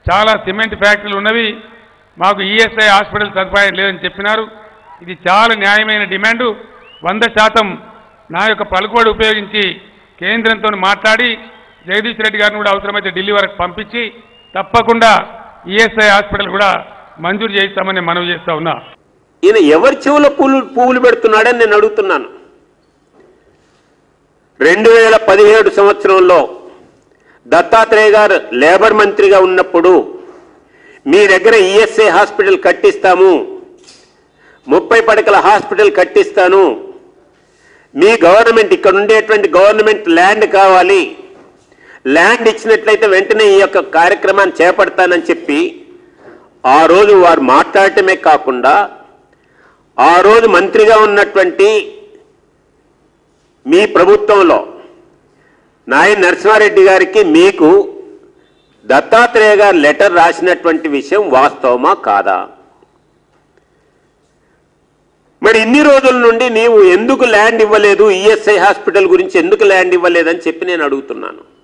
చాలా సిమెంట్ ఫ్యాక్టరీలు ఉన్నవి మాకు ఈఎస్ఐ హాస్పిటల్ సదుపాయం లేదని చెప్పినారు ఇది చాలా న్యాయమైన డిమాండు వంద శాతం నా యొక్క పలుకుబడి ఉపయోగించి కేంద్రంతో మాట్లాడి జగదీష్ రెడ్డి గారిని కూడా అవసరమైతే ఢిల్లీ వరకు పంపించి తప్పకుండా ఈఎస్ఐ హాస్పిటల్ కూడా మంజూరు చేయిస్తామని మనవి చేస్తా ఉన్నా ఈయన ఎవరి చెవులో పూలు పువ్వులు పెడుతున్నాడని నేను అడుగుతున్నాను రెండు వేల పదిహేడు సంవత్సరంలో దత్తాత్రేయ గారు లేబర్ మంత్రిగా ఉన్నప్పుడు మీ దగ్గర ఈఎస్ఐ హాస్పిటల్ కట్టిస్తాము ముప్పై పడకల హాస్పిటల్ కట్టిస్తాను మీ గవర్నమెంట్ ఇక్కడ ఉండేటువంటి గవర్నమెంట్ ల్యాండ్ కావాలి ల్యాండ్ ఇచ్చినట్లయితే వెంటనే ఈ యొక్క కార్యక్రమాన్ని చేపడతానని చెప్పి ఆ రోజు వారు మాట్లాడటమే కాకుండా ఆ రోజు మంత్రిగా ఉన్నటువంటి మీ ప్రభుత్వంలో నాయన నరసింహారెడ్డి గారికి మీకు దత్తాత్రేయ గారు లెటర్ రాసినటువంటి విషయం వాస్తవమా కాదా మరి ఇన్ని రోజుల నుండి నీవు ఎందుకు ల్యాండ్ ఇవ్వలేదు ఈఎస్ఐ హాస్పిటల్ గురించి ఎందుకు ల్యాండ్ ఇవ్వలేదని చెప్పి నేను అడుగుతున్నాను